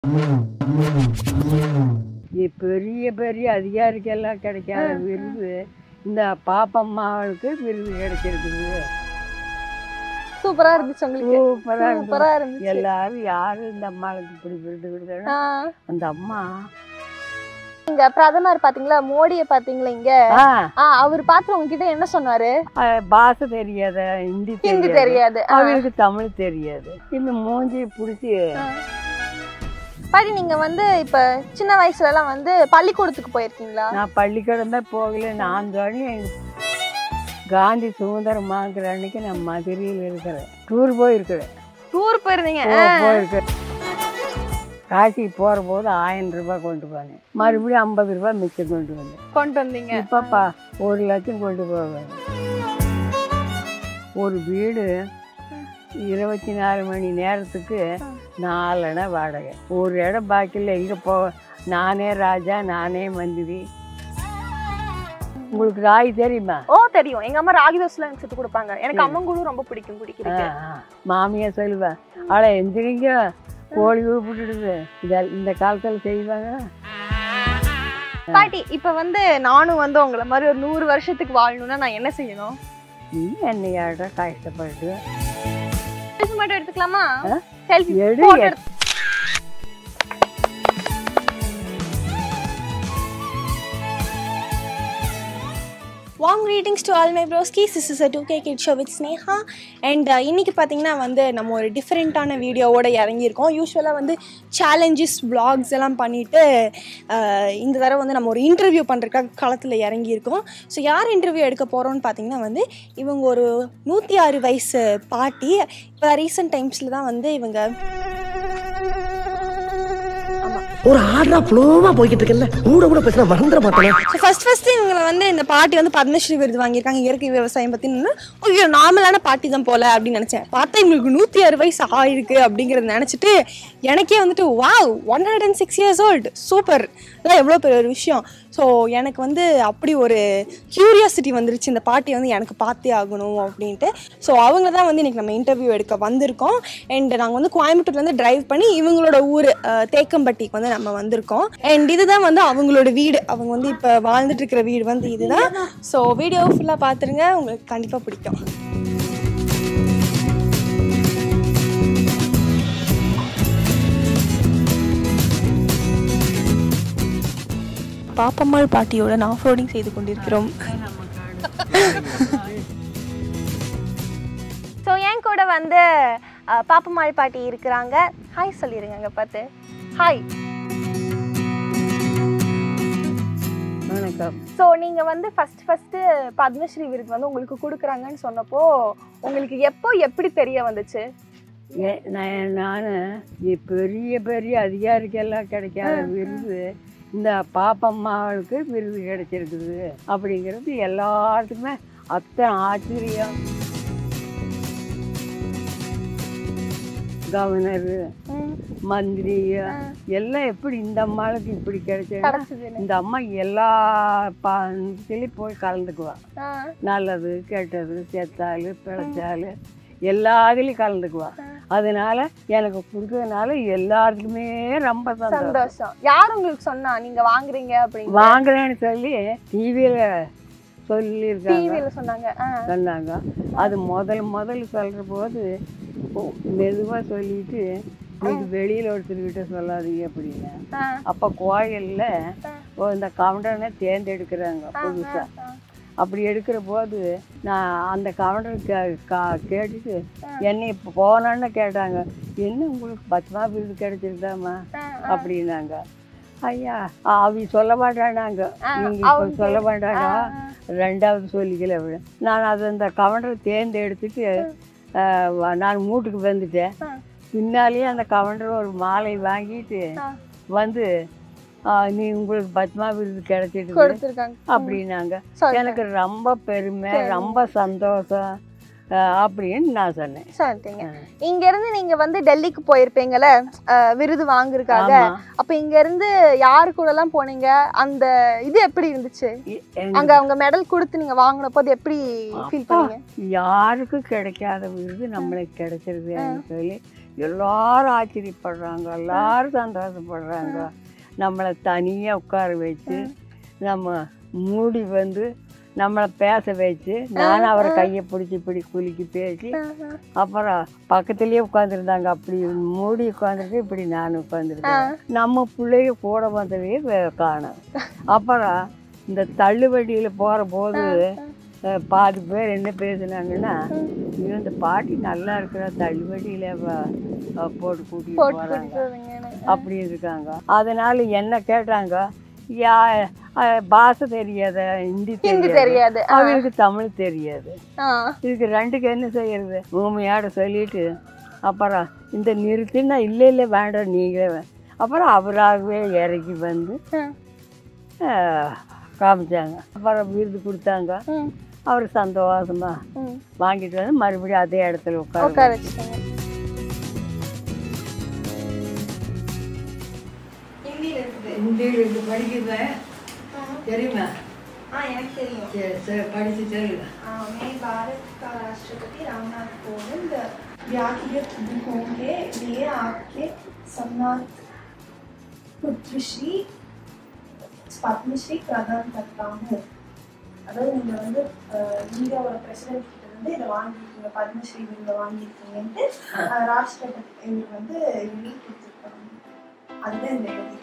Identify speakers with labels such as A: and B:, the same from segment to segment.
A: இ- பெரிய பெரிய அதிகாரிக்கெல்லாம் கிடைக்காத விருது இந்த பாப்பம்மாவுக்கு விருது கிடைச்சிருக்குது
B: சூப்பரா இருந்துச்சு உங்களுக்கு
A: சூப்பரா இருந்தது
B: சூப்பரா இருந்துச்சு
A: எல்லாரும் யாரு இந்த அம்மாளுக்கு இப்படி விருது விடுதா
B: ஆ.
A: அந்த அம்மா
B: இங்க பிரதமர் பாத்தீங்களா மோடிய பாத்தீங்களா இங்க
A: ஆ
B: ஆ அவர் பார்த்து உங்ககிட்ட என்ன சொன்னாரு
A: அஹ், பாஷை தெரியாத ஹிந்தி
B: ஹிந்தி
A: தெரியாது
B: தெரியாது ஆ.
A: அவங்களுக்கு தமிழ் தெரியாது இந்த மூஞ்சி பிடிச்சி
B: பாட்டி நீங்க வந்து இப்ப சின்ன வயசுல எல்லாம் வந்து பள்ளிக்கூடத்துக்கு போயிருக்கீங்களா
A: நான் பள்ளிக்கூடம் தான் போகல நான் தானே காந்தி சுதந்திரம் வாங்குற அன்னைக்கு நான் மதுரையில் இருக்கிறேன் டூர் போயிருக்கிறேன்
B: டூர் போயிருந்தீங்க
A: போ- போயிருக்கிறேன் காசிக்கு போகிற போது ஆயிரம் ரூபாய் கொண்டு போனேன் மறுபடியும் ஐம்பது ரூபாய் மிச்சம் கொண்டு வந்தேன்
B: கொண்டு வந்தீங்க
A: இப்பப்பா ஒரு லட்சம் கொண்டு போவேன் ஒரு வீடு இருபத்தி நாலு மணி நேரத்துக்கு நாலு இடம் வாடகை ஒரு இடம் பாக்கியில் எங்கே போ நானே ராஜா நானே மந்திரி உங்களுக்கு ராய் தெரியுமா
B: ஓ தெரியும் எங்க அம்மா ராகி தோசை எனக்கு சுட்டு கொடுப்பாங்க எனக்கு அம்மங்குழு ரொம்ப பிடிக்கும்
A: ஆ,
B: குடிக்கிறதுக்கு
A: ஆ. மாமியா சொல்லுவேன் அவளை எந்திரிங்க கோழி கூப்பிட்டுடுது இத இந்த காலத்தில் செய்வாங்க
B: பாட்டி இப்ப வந்து நானும் வந்து உங்களை மாதிரி ஒரு நூறு வருஷத்துக்கு வாழணும்னா நான் என்ன செய்யணும்
A: நீ என்னையாட கஷ்டப்பட்டு
B: செல்ஃபி மட்டும் எடுத்துக்கலாமா
A: ஆ?
B: செல்ஃபி
A: எடு,
B: போட்டோ
A: எடு.
C: வாங் greetings to all my broskis this is a two K kid show with Sneha and இன்னைக்கு பார்த்தீங்கன்னா வந்து நம்ம ஒரு டிஃப்ரெண்ட்டான வீடியோவோட இறங்கியிருக்கோம் யூஸ்வலாக வந்து சேலஞ்சஸ் vlogs எல்லாம் பண்ணிட்டு அஹ், இந்த தடவை வந்து நம்ம ஒரு இன்டர்வியூ பண்ணுறதுக்காக களத்தில் இறங்கியிருக்கோம் ஸோ யார் இன்டர்வியூ எடுக்க போகிறோம்னு பார்த்தீங்கன்னா வந்து இவங்க ஒரு நூற்றி ஆறு வயசு பாட்டி இப்போ ரீசெண்ட் டைம்ஸில் தான் வந்து இவங்க
D: ஒரு ஆர்டரா ஃப்ளோவா போய்கிட்டு இருக்கல கூட கூட பேசினா மறந்துட மாட்டேன்
C: ஸோ ஃபஸ்ட் ஃபஸ்ட்டு இவங்களை வந்து இந்த பாட்டி வந்து பத்மஸ்ரீ விருது வாங்கியிருக்காங்க இயற்கை விவசாயம் பற்றி ஐயோ நார்மலான பாட்டி தான் போல அப்படின்னு நினச்சேன் பார்த்தா இவங்களுக்கு நூற்றி அறு வயசு ஆயிருக்கு அப்படிங்கிறத நினச்சிட்டு எனக்கே வந்துட்டு wow one hundred and six years old super இதெல்லாம் எவ்வளோ பெரிய ஒரு விஷயம் ஸோ எனக்கு வந்து அப்படி ஒரு க்யூரியாசிட்டி வந்துருச்சு இந்த பாட்டியை வந்து எனக்கு பார்த்தே ஆகணும் அப்படின்ட்டு ஸோ அவங்க தான் வந்து இன்றைக்கி நம்ம இன்டர்வியூ எடுக்க வந்திருக்கோம் அண்ட் நாங்கள் வந்து கோயம்புத்தூர்லேருந்து டிரைவ் பண்ணி இவங்களோட ஊர் அஹ், தேக்கம்பட்டிக்கு வந்து நம்ம வந்திருக்கோம் அண்ட் இதுதான் வந்து அவங்களோட வீடு அவங்க வந்து இப்போ வாழ்ந்துட்டு இருக்கிற வீடு வந்து இதுதான் ஸோ வீடியோ ஃபுல்லாக பார்த்துருங்க உங்களுக்கு கண்டிப்பாக பிடிக்கும் பாப்பம்மாள் பாட்டியோட ஆஃப் ரோடிங் செய்து கொண்டிருக்கிறோம்
B: ஸோ என் கூட வந்து அஹ், பாப்பம்மாள் பாட்டி இருக்கிறாங்க ஹாய் சொல்லிடுங்க அங்கே பார்த்து ஹாய்
A: வணக்கம்
B: ஸோ நீங்கள் வந்து ஃபஸ்ட் ஃபஸ்ட்டு பத்மஸ்ரீ விருது வந்து உங்களுக்கு கொடுக்குறாங்கன்னு சொன்னப்போ உங்களுக்கு எப்போ எப்படி தெரிய வந்துச்சு
A: ஏ- நான் நான் பெரிய பெரிய அதிகாரிக்கெல்லாம் கிடைக்காத விருது இந்த பாப்பம்மாவுக்கு விருது கிடைச்சிருக்குது அப்படிங்கிறது எல்லாத்துக்குமே அத்தனை ஆச்சரியம் கவர்னரு மந்திரி எல்லாம் எப்படி இந்த அம்மாளுக்கு இப்படி கிடைச்சது
B: கிடச்சிதுன்னு
A: இந்த அம்மா எல்லா பந்துலையும் போய் கலந்துக்குவா நல்லது கெட்டது செத்தாலு பிழைச்சாலு எல்லாத்துலேயும் கலந்துக்குவா அதனால எனக்கு கொடுத்ததுனால எல்லாத்துக்குமே ரொம்ப சந்தோஷம்
B: சந்தோஷம் யார் உங்களுக்கு சொன்னா நீங்க வாங்குறீங்க அப்படின்னு
A: வாங்குறேன்னு சொல்லி டிவியில் சொல்லியிருக்காங்க
B: டிவியில சொன்னாங்க ஆ.
A: சொன்னாங்க அது முதல் முதல்ல சொல்கிற போது மெதுவாக சொல்லிட்டு இது வெளியில் ஒருத்தர்கிட்ட சொல்லாதீங்க அப்படின்னு
B: ஆ.
A: அப்போ கோயிலில் இந்த கவுண்டனை தேர்ந்தெடுக்கிறாங்க புதுசாக அப்படி எடுக்கிற போது நான் அந்த கவுண்டர் கே கா- கேட்டுட்டு என்னை இப்போ போனோன்னு கேட்டாங்க என்ன உங்களுக்கு பத்மா விருது கிடைச்சிருந்தாம்மா அப்படின்னாங்க ஐயா அவங்க சொல்ல மாட்டானாங்க நீங்க இப்போ
B: அவங்க
A: சொல்ல மாட்டாங்க ரெண்டாவது சொல்லிக்கல அப்படி நான் அது அந்த கவுண்டரை தேர்ந்தெடுத்துட்டு ஆஹ், வ- நான் வீட்டுக்கு வந்துட்டேன் பின்னாலேயே அந்த கவுண்டர் ஒரு மாலை வாங்கிட்டு வந்து ஆஹ், நீ உங்களுக்கு பத்மா விருது கிடைச்சிட்டு
B: கொடுத்துருக்காங்க
A: அப்படின்னாங்க
B: சரி.
A: எனக்கு ரொம்ப பெருமை ரொம்ப சந்தோஷம் ஆஹ், அப்படின்னு நான் சொன்னேன்
B: சரிங்க இங்க இருந்து நீங்க வந்து டெல்லிக்கு போயிருப்பீங்கல்ல அஹ், விருது வாங்குறதுக்காக
A: ஆமா.
B: அப்ப இங்க இருந்து யாரு கூட எல்லாம் போனீங்க அந்த இது எப்படி இருந்துச்சு
A: இ- எங்க
B: அங்க அவங்க மெடல் கொடுத்து நீங்க வாங்கின போது எப்படி ஃபீல் பண்ணீங்க
A: யாருக்கும் கிடைக்காத விருது நம்மளுக்கு கிடைச்சிருதுன்னு சொல்லி எல்லாரும் ஆச்சரியப்படுறாங்க எல்லாரும் சந்தோஷப்படுறாங்க நம்மளை தனியாக உட்கார வச்சு நம்ம மூடி வந்து நம்மளை பேச வச்சு நானும் அவரை கையை பிடிச்சி இப்படி குலுக்கி பேசி அப்புறம் பக்கத்துலேயே உட்காந்துருந்தாங்க அப்படி மூடி உட்காந்துருக்கு இப்படி நான் உட்காந்துருக்கேன் நம்ம பிள்ளைய கூட வந்தவே வே- காணோம் அப்புறம் இந்த தள்ளுவண்டியில் போகிற போது அஹ், பாதி பேர் என்ன பேசுனாங்கன்னா ஐயோ இந்த பாட்டி நல்லா இருக்கிற தள்ளுவண்டியில் போட்டு கூட்டிட்டு போகிறாங்க அப்படி இருக்காங்க அதனால என்ன கேட்டாங்க யா அஹ், பாஷை தெரியாத ஹிந்தி
B: ஹிந்தி
A: தெரியாது
B: தெரியாது ஆ,
A: அவங்களுக்கு தமிழ் தெரியாது
B: ஆ,
A: இதுக்கு ரெண்டுக்கு என்ன செய்யறது ஊமையாட சொல்லிட்டு அப்புறம் இந்த நிறுத்தினா இல்லை இல்லை வேண்டாம் நீங்களே வே- அப்புறம் அவராகவே இறங்கி வந்து
B: ம்.
A: அஹ், காமிச்சாங்க அப்புறம் விருது கொடுத்தாங்க
B: ம்,
A: அவர் சந்தோஷமா
B: ம்.
A: வாங்கிட்டு வந்து மறுபடியும் அதே இடத்துல
B: உட்கார
A: உட்கார
B: வச்சுக்கோங்க
C: ஹிந்தியில் இருக்குது
A: ஹிந்தியில் படிக்கிறேன் தெரியுமா
C: ஆ எனக்கு தெரியும்
A: சரி சரி படிச்சு சொல்லுங்க
C: मैं भारत का राष्ट्रपति रामनाथ कोविंद व्याख्यत दुखों के लिए आपके सम्मानित पुत्रश्री பத்மஸ்ரீ பிரதான் करता हूँ அதாவது நீங்க வந்து அஹ், இந்தியாவோட பிரசிடென்ட் கிட்ட இருந்து இதை வாங்கியிருக்கீங்க பத்மஸ்ரீ விருதை வாங்கியிருக்கீங்கன்ட்டு அஹ், ராஷ்டிரபதி இவங்க வந்து எழுதி கொடுத்துருக்காங்க அதுதான் இந்த எழுதி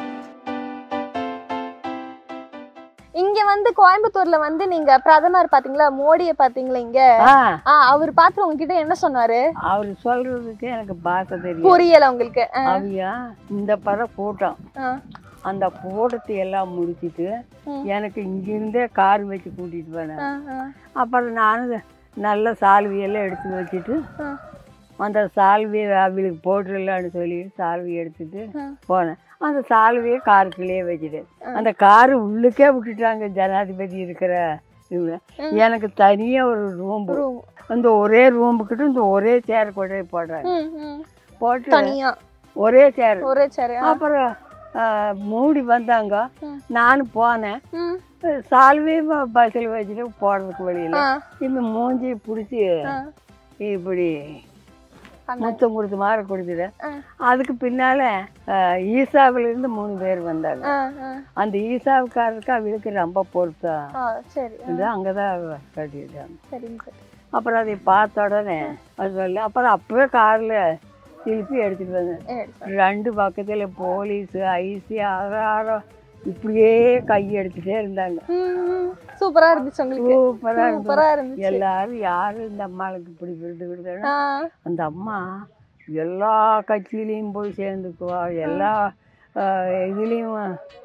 B: இங்க வந்து கோயம்புத்தூர்ல வந்து நீங்க பிரதமர் பாத்தீங்களா மோடியை பாத்தீங்களா இங்க
A: ஆ
B: ஆ அவர் பார்த்து உங்ககிட்ட என்ன சொன்னாரு
A: அவர் சொல்றதுக்கு எனக்கு பாஷை தெரியும்
B: புரியல உங்களுக்கு ஆ,
A: அவையா இந்த படம் கூட்டம்
B: ஆ,
A: அந்த கூட்டத்தை எல்லாம் முடிச்சிட்டு
B: ம்.
A: எனக்கு இங்கிருந்தே கார் வச்சு கூட்டிட்டு போனேன்
B: ஆ, ஆ,
A: அப்புறம் நானும் நல்ல சால்வியெல்லாம் எடுத்து வச்சுட்டு
B: ஆ.
A: அந்த சால்வியை அவளுக்கு போட்டுடலான்னு சொல்லிட்டு சால்வி எடுத்துட்டு
B: ஆ.
A: போனேன் அந்த சால்வியை காருக்குள்ளேயே வச்சுட்டேன் அந்த காரு உள்ளுக்கே விட்டுட்டாங்க ஜனாதிபதி இருக்கிற இவங்க எனக்கு தனியாக ஒரு ரூம்
B: room.
A: அந்த ஒரே ரூமுக்கிட்ட இந்த ஒரே சேர் கொண்டு போய் போடுறாங்க
B: ம், ம்.
A: போட்டு
B: தனியா
A: ஒரே சேர்
B: ஒரே சரி
A: அப்புறம் ஆ, மூடி வந்தாங்க
B: ம்.
A: நானும் போனேன்
B: ம்,
A: சால்வையும் பஸ்ஸில் வச்சுட்டு போகிறதுக்கு வழியில்
B: ஆ,
A: இந்த மூஞ்சி பிடிச்சி
B: ஆ.
A: இப்படி
B: பண்ணாங்க.
A: முத்தம் கொடுத்த மாதிரி கொடுத்துட்டேன்
B: ஆ.
A: அதுக்கு பின்னால் ஈசாவிலேருந்து மூணு பேர் வந்தாங்க
B: ஆ, ஆ.
A: அந்த ஈசாவுக்காரருக்கு அவளுக்கு ரொம்ப பொருத்தம்
B: ஆ, சரி ஆ,
A: இது அங்கே தான் கட்டிட்டாங்க
B: சரிங்க சரி
A: அப்புறம் அதை பார்த்த உடனே அது சொல்லி அப்புறம் அப்போவே காரில் திருப்பி எடுத்துகிட்டு வந்தேன்
B: எடுத்து.
A: ரெண்டு பக்கத்தில் போலீஸு ஐசி ஆகாரம் இப்படியே கை எடுத்துட்டே இருந்தாங்க
B: ம், ம். சூப்பரா இருந்துச்சு உங்களுக்கு
A: சூப்பராக இருந்தது
B: சூப்பரா இருந்துச்சு
A: எல்லாரும் யாரு இந்த அம்மாளுக்கு இப்படி விருது விடுதா
B: ஆ,
A: அந்த அம்மா எல்லா கட்சியிலையும் போய் சேர்ந்துக்குவா எல்லா ஆஹ், இதுலேயும்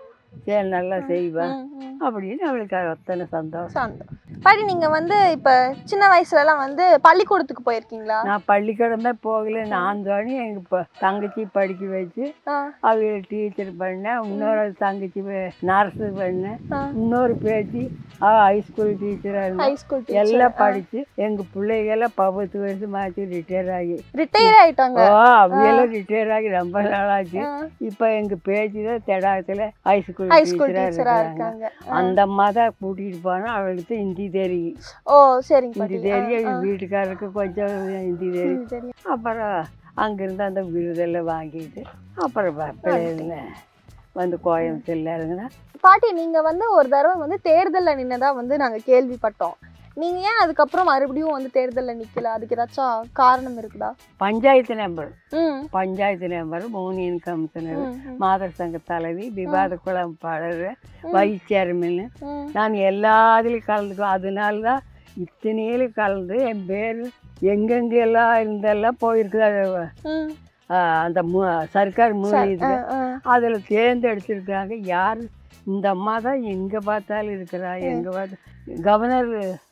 A: சே நல்லா செய்வா
B: ம், ம்.
A: அப்படின்னு அவளுக்கு அத்தனை சந்தோஷம்
B: சந்தோஷம் பாட்டி நீங்க வந்து இப்ப சின்ன வயசுல எல்லாம் வந்து பள்ளிக்கூடத்துக்கு போயிருக்கீங்களா
A: நான் பள்ளிக்கூடமே போகல நான் தானே எங்கள் இப்போ தங்கச்சி படிக்க வச்சு
B: ஆ,
A: அவளை டீச்சர் பண்ணேன் இன்னொரு தங்கச்சி நர்ஸு பண்ணேன்
B: ஆ.
A: இன்னொரு பேச்சு அவள் ஹைஸ்கூல் டீச்சராக
B: ஹை
A: இருந்தேன்
B: ஸ்கூல்
A: எல்லாம் படித்து எங்கள் பிள்ளைகெல்லாம் பத்து வருஷமாச்சு ரிட்டையர் ஆகி
B: ரிட்டையர் ஆயிட்டாங்க
A: ஓ அவையெல்லாம் ரிட்டையர் ஆகி ரொம்ப நாளாச்சு
B: ஆ.
A: இப்போ எங்கள் பேச்சு தான் தெடாத்தில் ஹைஸ்கூல்
B: ஹை ஸ்கூல்
A: டீச்சராக
B: டீச்சரா
A: இருக்காங்க
B: இருக்காங்க
A: அந்த அம்மா தான் கூட்டிகிட்டு போனால் அவளுக்கு ஹிந்தி தெரியும்
B: ஓ சரிங்க
A: ஹிந்தி
B: பாட்டி
A: தெரியும்
B: ஆ, ஆ.
A: வீட்டுக்காரருக்கு கொஞ்சம் ஹிந்தி தெரியும்
B: ம், தெரியும்
A: அப்புறம் அங்கேருந்து அந்த விருதெல்லாம் வாங்கிட்டு அப்புறம் வ- பிள்ளைங்க வந்து கோயம்புத்தூர்ல இருங்கன்னா
B: பாட்டி நீங்க வந்து ஒரு தடவை வந்து தேர்தல்ல நின்னதா வந்து நாங்க கேள்விப்பட்டோம் நீங்க ஏன் அதுக்கப்புறம் மறுபடியும் வந்து தேர்தல்ல நிக்கல அதுக்கு ஏதாச்சும் காரணம் இருக்குதா
A: பஞ்சாயத்து நம்பர்
B: ம்
A: பஞ்சாயத்து நம்பர் யூனியன் கமிஷனர்
B: ம், ம்,
A: மாதர் சங்க தலைவி விவாத குளம் பாடர் வைஸ் சேர்மன்
B: ம்.
A: நான் எல்லாத்துலேயும் கலந்துக்குவேன் அதனால தான் இத்தனையிலும் கலந்து என் பேர் எங்கெங்கெல்லாம் இருந்தெல்லாம் போயிருக்குது அது,
B: ம்.
A: ஆஹ், அந்த மு சர்க்கார்
B: ஆ,
A: மூலியத்துக்கு
B: ஆ.
A: அதில் தேர்ந்தெடுத்திருக்காங்க யார் இந்த அம்மா தான் எங்கே பார்த்தாலும் இருக்கிறா எங்கே பார்த்து கவர்னர்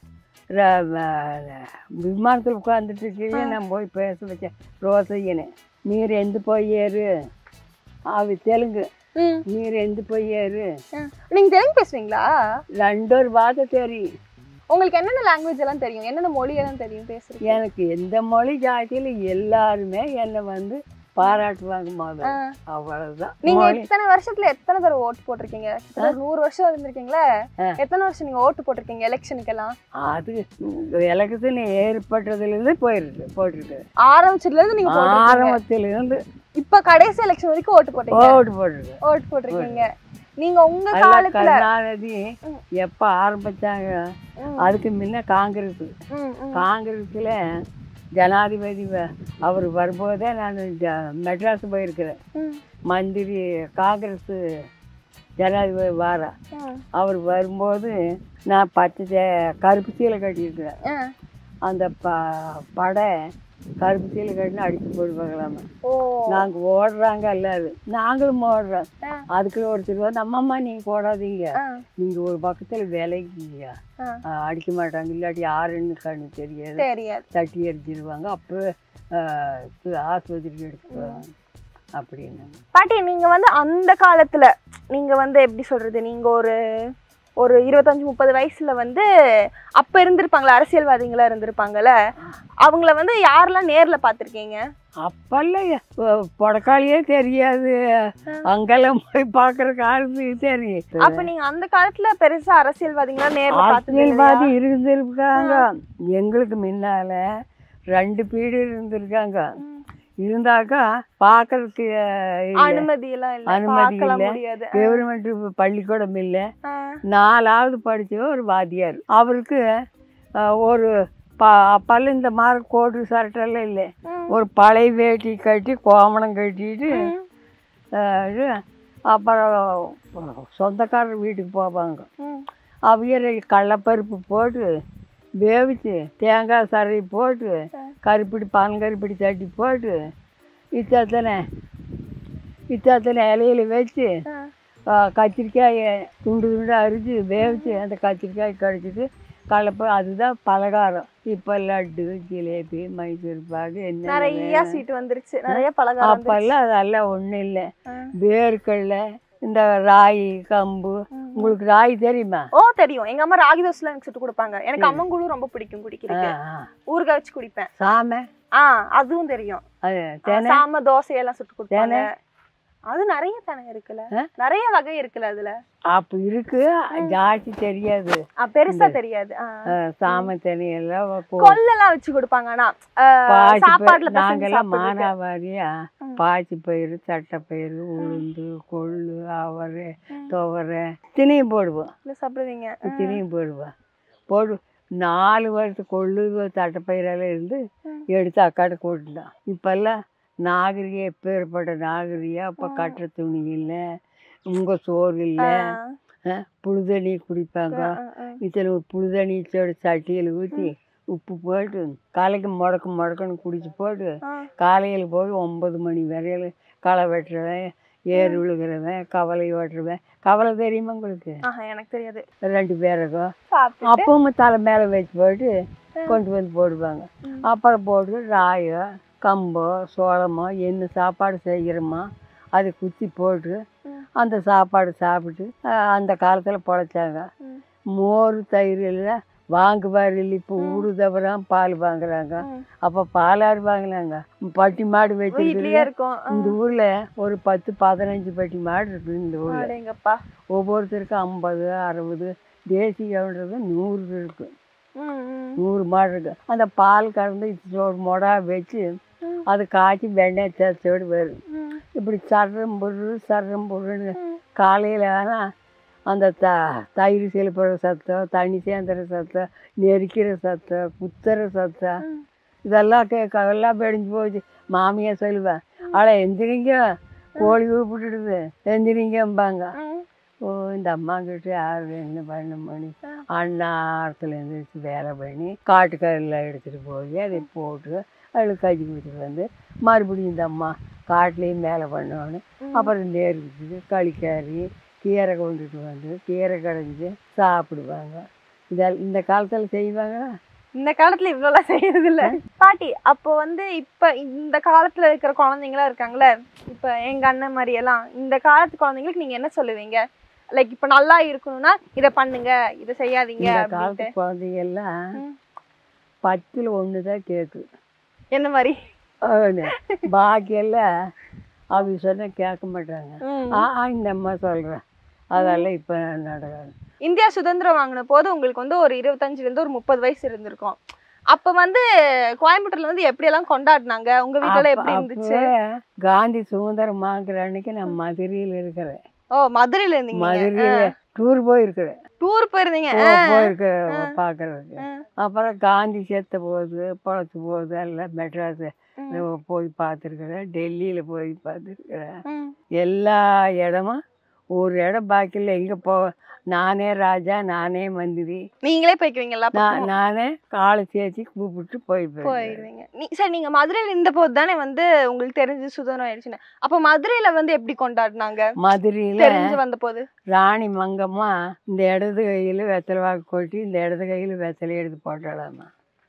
A: ர- வ- விமானத்தில் உட்காந்துட்டு இருக்கீங்க நான் போய் பேச வச்சேன் ரோசையனே நீர் எந்த போயேரு அவி தெலுங்கு
B: ம்.
A: நீர் எந்த போயேரு
B: ஆ. நீங்க தெலுங்கு பேசுவீங்களா
A: ரெண்டொரு வார்த்தை தெரியும்
B: உங்களுக்கு என்னென்ன லாங்குவேஜ் எல்லாம் தெரியும் என்னென்ன மொழி எல்லாம் தெரியும் பேசுறீங்க
A: எனக்கு எந்த மொழி ஜாதியில் எல்லாருமே என்னை வந்து பாராட்டுவாங்க முதல்ல
B: ஆ.
A: அவ்வளவுதான்
B: நீங்க
A: மொழி-
B: எத்தனை வருஷத்துல எத்தனை தடவை ஓட்டு போட்டிருக்கீங்க கிட்டத்தட்ட ஒரு நூறு வருஷம் இருந்திருக்கீங்களே எத்தனை வருஷம் நீங்க ஓட்டு போட்டிருக்கீங்க எலெக்ஷனுக்கு எல்லாம்
A: அது எலெக்ஷன் ஏற்பட்டதுல இருந்து போயிருக்கு போட்டிருக்கு
B: ஆரம்பிச்சதுல இருந்து நீங்க போட்டிருக்கீங்க.
A: ஆரம்பத்துல இருந்து
B: இப்ப கடைசி எலெக்ஷன் வரைக்கும் ஓட்டு போட்டீங்க
A: ஓட்டு போட்டிருக்கு
B: ஓட்டு போட்டிருக்கீங்க நீங்க உங்க
A: அதுல
B: காலத்துல
A: கருணாநிதி எப்ப ஆரம்பிச்சாங்க
B: ம்.
A: அதுக்கு முன்ன காங்கிரஸ்
B: ம், ம்.
A: காங்கிரஸ்ல ஜனாதிபதி வ- அவர் வரும்போதே நான் ஜ- மெட்ராஸ் போயிருக்கிறேன்
B: ம்,
A: மந்திரி காங்கிரஸ் ஜனாதிபதி வாரா
B: ம்.
A: அவர் வரும்போது நான் பச்சை சே- கருப்பு சீலை கட்டியிருக்கிறேன்
B: ஆ.
A: அந்த ப படை கருப்பு சீலை கட்டினு அடிச்சு போடுவாங்களாம
B: ஓ
A: நாங்கள் ஓடுறாங்க எல்லாரும் நாங்களும் ஓடுறோம்
B: ஆ.
A: அதுக்கு ஒருத்தர் வந்து அம்மாம்மா நீங்கள் ஓடாதீங்க
B: ஆ,
A: நீங்கள் ஒரு பக்கத்தில் விலைக்குங்க
B: ஆ.
A: அடிக்க மாட்டாங்க இல்லாட்டி யாருன்னு கண்ணு தெரியாது
B: தெரியாது
A: தட்டி எரிஞ்சிருவாங்க அப்போ ஆஸ்பத்திரிக்கு எடுத்துக்குவாங்க அப்படின்னு
B: பாட்டி நீங்க வந்து அந்த காலத்துல நீங்க வந்து எப்படி சொல்றது நீங்க ஒரு ஒரு இருபத்தஞ்சு முப்பது வயசுல வந்து அப்ப இருந்திருப்பாங்களா அரசியல்வாதிகளா இருந்திருப்பாங்கல்ல அவங்கள வந்து யாரெல்லாம் நேர்ல பாத்திருக்கீங்க
A: அப்பெல்லாம் புடக்காளியே தெரியாது அங்கெல்லாம் போய் பார்க்குற காலத்துக்கு தெரியும்
B: அப்ப நீங்க அந்த காலத்துல பெருசா அரசியல்வாதிகளா நேர்ல
A: அரசியல்வாதி
B: பாத்து
A: இருந்திருக்காங்க எங்களுக்கு முன்னால ரெண்டு பீடு இருந்திருக்காங்க இருந்தாக்கா பார்க்கறதுக்கு
B: அனுமதி எல்லாம் இல்ல
A: அனுமதி
B: பார்க்கலாம்
A: இல்ல.
B: முடியாது
A: கவர்மெண்ட் பள்ளிக்கூடம் இல்லை
B: ஆ,
A: நாலாவது படிச்ச ஒரு வாத்தியார் அவருக்கு அஹ், ஒரு ப அப்பெல்லாம் இந்த மாதிரி கோட்டு சரட்டெல்லாம் இல்லை
B: ம்.
A: ஒரு பழைய வேட்டி கட்டி கோமணம் கட்டிட்டு அஹ், இது அப்புறம் சொந்தக்காரர் வீட்டுக்கு போவாங்க
B: ம்.
A: அவியரை கடலப்பருப்பு போட்டு வேவிச்சு தேங்காய் சரை போட்டு கருப்பிடி பனங்கருப்பிடி தட்டி போட்டு இத்தனை இத்தனை இலையில வச்சு
B: ஆ.
A: ஆ, கத்திரிக்காயை துண்டு துண்டு அரிஞ்சு வேவிச்சு அந்த கத்திரிக்காய் கடிச்சிட்டு கலப்பை அதுதான் பலகாரம் இப்போ லட்டு ஜிலேபி மைசூர் பாகு என்ன
B: நிறைய ஸ்வீட் வந்துருச்சு நிறைய பலகாரம் வந்துருச்சு.
A: அப்பெல்லாம் அதெல்லாம் ஒன்றும் இல்லை
B: ஆ.
A: வேர்க்கடல இந்த ராகி கம்பு உங்களுக்கு ராகி தெரியுமா
B: ஓ தெரியும் எங்க அம்மா ராகி தோசை எனக்கு சுட்டு கொடுப்பாங்க எனக்கு அம்மங்குழு ரொம்ப பிடிக்கும்
A: ஆ,
B: குடிக்கிறதுக்கு
A: ஆ.
B: ஊறுகாய் வச்சு குடிப்பேன்
A: சாமை
B: ஆ அதுவும் தெரியும்
A: அது
B: ஆ,
A: தேனை
B: சாம தோசையெல்லாம் சுட்டு கொடுப்பாங்க
A: தேனை?
B: அது நிறைய தானே இருக்குல்ல
A: ஆ?
B: நிறைய வகை இருக்குல்ல அதுல
A: அப்போ இருக்கு ஜாஸ்தி தெரியாது
B: ஆ, பெருசா தெரியாது ஆ.
A: ஆ, சாமை தனி எல்லாம் கொ-
B: கொள்ளெல்லாம் வச்சு கொடுப்பாங்க ஆனா ஆ,
A: பாசி
B: சாப்பாடுல
A: பயிர்
B: பிசைஞ்சு
A: நாங்கெல்லாம்
B: சாப்பிடுறதுக்கு.
A: மானாவாரியா பாசி பயிறு தட்டைப்பயிறு உளுந்து கொள்ளு அவரை துவரை தினையும் போடுவோம்
B: இல்ல சாப்பிடுவீங்க
A: தினையும் போடுவோம் போடு நாலு வருஷம் கொள்ளு தட்டைப்பயிரெல்லாம் இருந்து எடுத்து அக்காட்ட போட்டுட்டான் இப்பெல்லாம் நாகரிக எப்பேற்பட்ட நாகரிகம் அப்போ கட்டுற துணி இல்லை உங்க சோறு இல்லை
B: ஆ,
A: புழுதண்ணி குடிப்பாங்க
B: ஆ, ஆ.
A: இதில் புழுதண்ணிச்சோட சட்டியில் ஊற்றி உப்பு போட்டு காலைக்கு முடக்கு முடக்குன்னு குடிச்சு போட்டு
B: ஆ.
A: காலையில் போய் ஒன்பது மணி வரையில் களை வெட்டுறவன் ஏர் விழுகிறவன் கவலை ஓட்டுறவன் கவலை தெரியுமா உங்களுக்கு
B: ஆஹா எனக்கு தெரியாது
A: ரெண்டு பேருக்கும்
B: சாப்பிட்டு
A: அப்பவும் தலை மேலே வச்சு போட்டு கொண்டு வந்து போடுவாங்க அப்புறம் போட்டு ராயோ கம்போ சோளமோ என்ன சாப்பாடு செய்கிறோமோ அதை குத்தி போட்டு அந்த சாப்பாடு சாப்பிட்டு அஹ், அந்த காலத்தில் பொழைச்சாங்க
B: ம்.
A: மோர் தயிர் எல்லாம் வாங்குவார் இல்லை இப்போ ஊடு தவிரம் பால் வாங்குறாங்க அப்போ பாலாறு வாங்கினாங்க பட்டி மாடு வச்சிருக்கு
B: வீட்லயே இருக்கும் ஆ,
A: இந்த ஊரில் ஒரு பத்து பதினஞ்சு பட்டி மாடு இருக்குது இந்த ஊரில்
B: அடேங்கப்பா
A: ஒவ்வொருத்தருக்கும் ஐம்பது அறுபது தேசியன்றது நூறு இருக்கு
B: ம், ம்.
A: நூறு மாடு இருக்கு அந்த பால் கறந்து ஒரு மொடா வச்சு அது காய்ச்சி வெண்ணெய் தேய்ச்சோடு வரும்
B: ம்.
A: இப்படி சர்றம் பொருள் சர்றம் பொருள்னு காலையில் ஆனால் அந்த த தயிர் செலுப்புற சத்தம் தண்ணி சேர்ந்துற சத்தம் நெரிக்கிற சத்தம் குத்துற சத்தம் இதெல்லாம் கேட்க எல்லாம் பெடிஞ்சு போச்சு மாமியா சொல்லுவேன் அவளை எந்திரிங்க கோழி கூப்பிட்டுடுது எந்திரிங்கம்பாங்க
B: ம்.
A: ஓ இந்த அம்மாங்கிட்ட யார் என்ன பண்ண பண்ணி அண்ணாரத்தில் எழுந்திரிச்சு வேலை பண்ணி காட்டுக்கல்ல எடுத்துகிட்டு போய் அதை போட்டு அவளுக்கு கஞ்சி குடிச்சிட்டு வந்து மறுபடியும் இந்த அம்மா காட்டுலேயும் மேலே பண்ணோன்னு அப்புறம் நேருக்கு களிக்காரி கீரை கொண்டுட்டு வந்து கீரை கடைஞ்சி சாப்பிடுவாங்க இதெல் இந்த காலத்தில் செய்வாங்களா
B: இந்த காலத்துல இவ்வளவு செய்யறது இல்ல பாட்டி அப்போ வந்து இப்ப இந்த காலத்துல இருக்கிற குழந்தைங்களா இருக்காங்களே இப்ப எங்க அண்ணன் மாதிரி எல்லாம் இந்த காலத்து குழந்தைங்களுக்கு நீங்க என்ன சொல்லுவீங்க லைக் இப்ப நல்லா இருக்கணும்னா இத பண்ணுங்க இத செய்யாதீங்க
A: இந்த
B: அப்படின்ட்டு
A: காலத்து குழந்தைங்கெல்லாம்
B: ம்.
A: பத்தில் ஒன்று தான் கேட்கு
B: என்ன மாதிரி
A: அவனு பாக்கியெல்லாம் அவங்க சொன்ன கேட்க மாட்டாங்க
B: ம்.
A: ஆ ஆ, இந்த அம்மா சொல்கிறேன் அதெல்லாம் இப்போ நடக்காது
B: இந்தியா சுதந்திரம் வாங்கின போது உங்களுக்கு வந்து ஒரு இருபத்தஞ்சுல இருந்து ஒரு முப்பது வயசு இருந்திருக்கும் அப்ப வந்து கோயம்புத்தூர்ல வந்து எப்படி எல்லாம் கொண்டாடினாங்க உங்க வீட்டுல எப்படி இருந்துச்சு
A: அப்பவே காந்தி சுதந்திரம் வாங்குற அன்னைக்கு நான் மதுரையில் இருக்கிறேன்
B: ஓ மதுரையில இருந்தீங்க
A: மதுரையில் டூர் போயிருக்கிறேன்
B: டூர் போயிருந்தீங்க
A: போ- போயிருக்கிறேன் பார்க்கறதுக்கு
B: ஆ.
A: அப்புறம் காந்தி செத்த போது பொழைச்ச போது எல்லாம் மெட்ராஸ்
B: ம்.
A: போய் பார்த்துருக்குறேன் டெல்லியில் போய் பார்த்துருக்குறேன்
B: ம்.
A: எல்லா இடமும் ஒரு இடம் பாக்கி இல்லை எங்கே போ நானே ராஜா நானே மந்திரி
B: நீங்களே போய்க்குவீங்களா
A: நான் நானே காலை சேர்த்து கூப்பிட்டு போயிருப்பேன்
B: போயிடுவீங்க நீ சரி நீங்க மதுரையில இருந்த போது தானே வந்து உங்களுக்கு தெரிஞ்சு சுதந்திரம் ஆயிடுச்சுன்னு அப்ப மதுரையில வந்து எப்படி கொண்டாடினாங்க
A: மதுரையில்
B: தெரிஞ்சு வந்த போது
A: ராணி மங்கம்மா இந்த இடது கையில் வெத்தலை வாக்கு கொட்டி இந்த இடது கையில் வெத்தலை எடுத்து போட்டாளாமா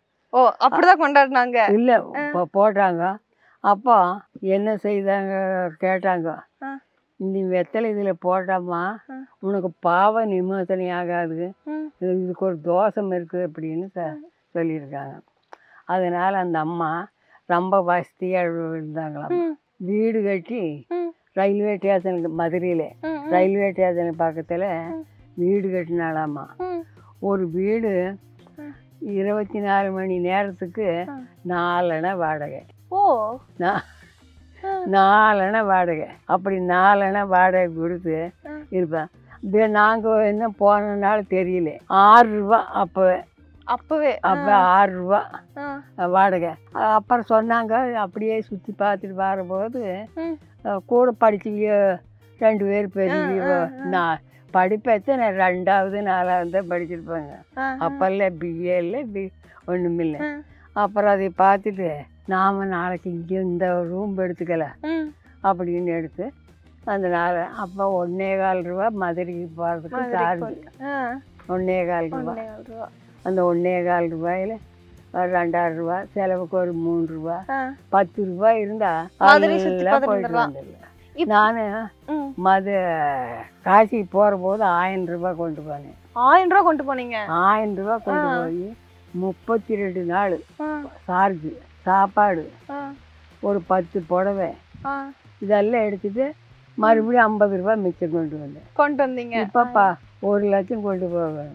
B: ஓ அப்படிதான் கொண்டாடினாங்க
A: இல்லை இப்போ போட்டாங்க அப்போ என்ன செய்தாங்க கேட்டாங்க
B: ஆ.
A: இந்த வெத்தலை இதில் போட்டாம்மா
B: ஆ.
A: உனக்கு பாவ நிமோசனை ஆகாது
B: ம்.
A: இது- இதுக்கு ஒரு தோஷம் இருக்குது அப்படின்னு ச சொல்லியிருக்காங்க அதனால் அந்த அம்மா ரொம்ப வசதியாக இருந்தாங்களாம்
B: ம்.
A: வீடு கட்டி
B: ம்.
A: ரயில்வே ஸ்டேஷனுக்கு மதுரையில்
B: ம், ம்,
A: ரயில்வே ஸ்டேஷன் பக்கத்தில் வீடு கட்டினாலாமா
B: ம்.
A: ஒரு வீடு
B: ம்.
A: இருபத்தி நாலு மணி நேரத்துக்கு
B: ஆ.
A: நாலணை வாடகை
B: ஓ
A: நா-
B: ஆ.
A: நாலணை வாடகை அப்படி நாலணை வாடகை கொடுத்து
B: ஆ.
A: இருப்பேன் இப்போ நாங்கள் என்ன போனனால தெரியல ஆறு ரூபா அப்போ
B: அப்பவே
A: அப்போ ஆறு ரூபா
B: ஆ.
A: வாடகை அ- அப்புறம் சொன்னாங்க அப்படியே சுற்றி பார்த்துட்டு வரும்போது
B: ம்.
A: அஹ், கூட படிச்சவிய ரெண்டு பேர் பெரிய
B: ஆ, ஆ.
A: நான் படிப்பத்தை நான் ரெண்டாவது நாலாவது தான் படிச்சிருப்பேங்க
B: ஆ.
A: அப்போல்லாம் பிஏ இல்லை பி ஒன்றுமில்லை
B: ஆ.
A: அப்புறம் அதை பார்த்துட்டு நாம் நாளைக்கு இங்கே இந்த ரூம் எடுத்துக்கல
B: ம்.
A: அப்படின்னு எடுத்து அந்த நாள் அப்போ ஒன்னே கால் ரூபா மதுரைக்கு போகிறதுக்கு
B: மதுரைக்கு
A: சார்ஜ்
B: போறீங்க. ஆ.
A: ஒன்னே கால் ரூபா
B: ஒண்ணே கால் ரூபா.
A: அந்த ஒன்னே கால் ரூபாயில் ஒரு ரெண்டாயிரம் ரூபா செலவுக்கு ஒரு மூணு ரூபா
B: ஆ.
A: பத்து ரூபாய் இருந்தா
B: மதுரை சுத்தி
A: எல்லாம்
B: பார்த்துட்டு
A: போயிட்டு
B: வந்துடலாம்.
A: வந்துடலாம்
B: இப்-
A: நான்
B: ம்.
A: மது காசிக்கு போகிற போது ஆயிரம் ரூபாய் கொண்டு போனேன்
B: ஆயிரம் ரூபா கொண்டு போனீங்க
A: ஆயிரம் ரூபாய் கொண்டு
B: ஆ.
A: போய் முப்பத்தி ரெண்டு நாள்
B: ஆ.
A: சார்ஜ் சாப்பாடு
B: ஆ.
A: ஒரு பத்து புடவை
B: ஆ.
A: இதெல்லாம் எடுத்துட்டு மறுபடியும் ஐம்பது ரூபாய் மிச்சம் கொண்டு வந்தேன்
B: கொண்டு வந்தீங்க
A: இப்பப்பா ஒரு லட்சம் கொண்டு போவேன்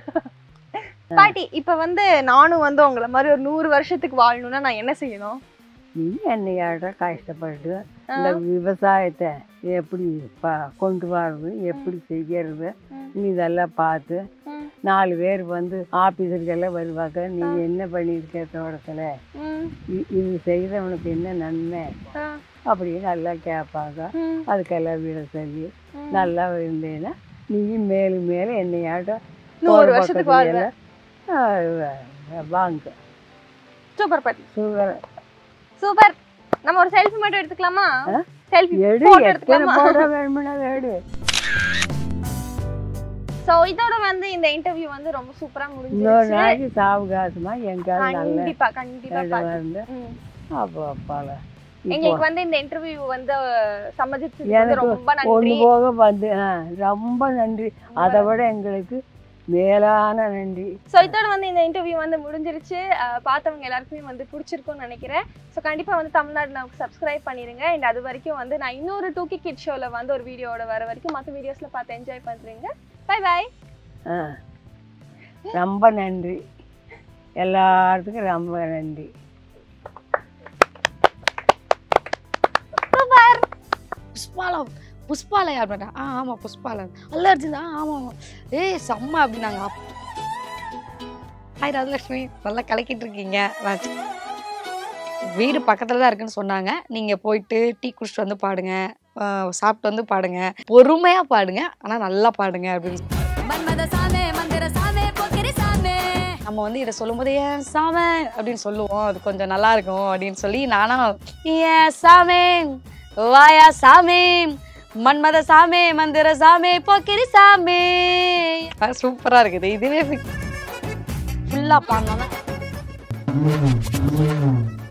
B: பாட்டி இப்ப வந்து நானும் வந்து உங்களை மாதிரி ஒரு நூறு வருஷத்துக்கு வாழணும்னா நான் என்ன செய்யணும்
A: நீ என்னையாட கஷ்டப்பட்டு இந்த விவசாயத்தை எப்படி பா கொண்டு வர்றது எப்படி செய்யறது
B: ம்.
A: நீ இதெல்லாம் பார்த்து
B: ம்.
A: நாலு பேர் வந்து ஆஃபீஸருக்கெல்லாம் வருவாங்க நீ என்ன பண்ணியிருக்க தோட்டத்தில்
B: ம்.
A: இ- இது செய்தவனுக்கு என்ன நன்மை
B: ஆ.
A: அப்படின்னு நல்லா கேட்பாங்க
B: ம்.
A: அதுக்கெல்லாம் விட சொல்லி
B: ம்.
A: நல்லா இருந்தேன்னா நீயும் மேலும் மேலும் என்னையாட்டம்
B: நூறு
A: போற
B: வருஷத்துக்கு
A: பக்கத்துல எல்லாம், ஆ, வாங்க
B: சூப்பர் பாட்டி
A: சுகர்
B: சூப்பர் நம்ம ஒரு செல்ஃபி மட்டும் எடுத்துக்கலாமா
A: ஆ?
B: செல்ஃபி
A: எடு
B: போட்டோ
A: எத்தனை
B: எடுத்துக்கலாமா
A: போட வேணும்னா எடு
B: சோ இதோட வந்து இந்த இன்டர்வியூ வந்து ரொம்ப சூப்பரா
A: இன்னொரு
B: முடிஞ்சிருச்சு
A: நாளைக்கு சாவகாசமா எங்காவது நல்ல
B: கண்டிப்பா கண்டிப்பா
A: இடம்
B: பாட்டி.
A: வந்து
B: ம்.
A: அப்போ அப்பால இப்போ
B: எங்களுக்கு வந்து இந்த இன்டர்வியூ வந்து சம்மதிச்சதுக்கு வந்து
A: எனக்கு
B: ரொம்ப
A: ஒன்று
B: நன்றி
A: போக வந்து ஆ, ரொம்ப நன்றி அதை விட எங்களுக்கு மேலான நன்றி
B: ஸோ இதோட வந்து இந்த இன்டர்வியூ வந்து முடிஞ்சிருச்சு அஹ் பார்த்தவங்க எல்லாருக்குமே வந்து பிடிச்சிருக்கும்னு நினைக்கிறேன் ஸோ கண்டிப்பாக வந்து தமிழ்நாடு நமக்கு சப்ஸ்கிரைப் பண்ணிடுங்க அண்ட் அது வரைக்கும் வந்து நான் இன்னொரு டூக்கி கிட் ஷோவில் வந்து ஒரு வீடியோட வர வரைக்கும் மற்ற வீடியோஸில் பார்த்து என்ஜாய் பண்ணுறீங்க பை பாய்
A: ஆ ரொம்ப நன்றி எல்லாத்துக்கும் ரொம்ப நன்றி
E: புஷ்பாலா புஷ்பாலா யார் பண்ணா ஆ ஆமாம் புஷ்பாலா அல்ல அர்ஜுன் ஆ ஆமாம் ஆமாம் ஏய் செம்ம அப்படின்னாங்க அப் ஹாய் ராஜலக்ஷ்மி நல்லா கலக்கிட்டு இருக்கீங்க நான் வீடு பக்கத்தில் தான் இருக்குன்னு சொன்னாங்க நீங்கள் போயிட்டு டீ குடிச்சிட்டு வந்து பாடுங்க ஆ, சாப்பிட்டு வந்து பாடுங்க பொறுமையாக பாடுங்க ஆனால் நல்லா பாடுங்க அப்படின்னு நம்ம வந்து இதை சொல்லும்போது ஏன் சாமே அப்படின்னு சொல்லுவோம் அது கொஞ்சம் நல்லா இருக்கும் அப்படின்னு சொல்லி நானும் ஏன் சாமே வாயா சாமி மன்மத சாமி மந்திர சாமி போக்கிரி சாமி சூப்பரா இருக்குது இதுவே ஃபுல்லா பாடணும்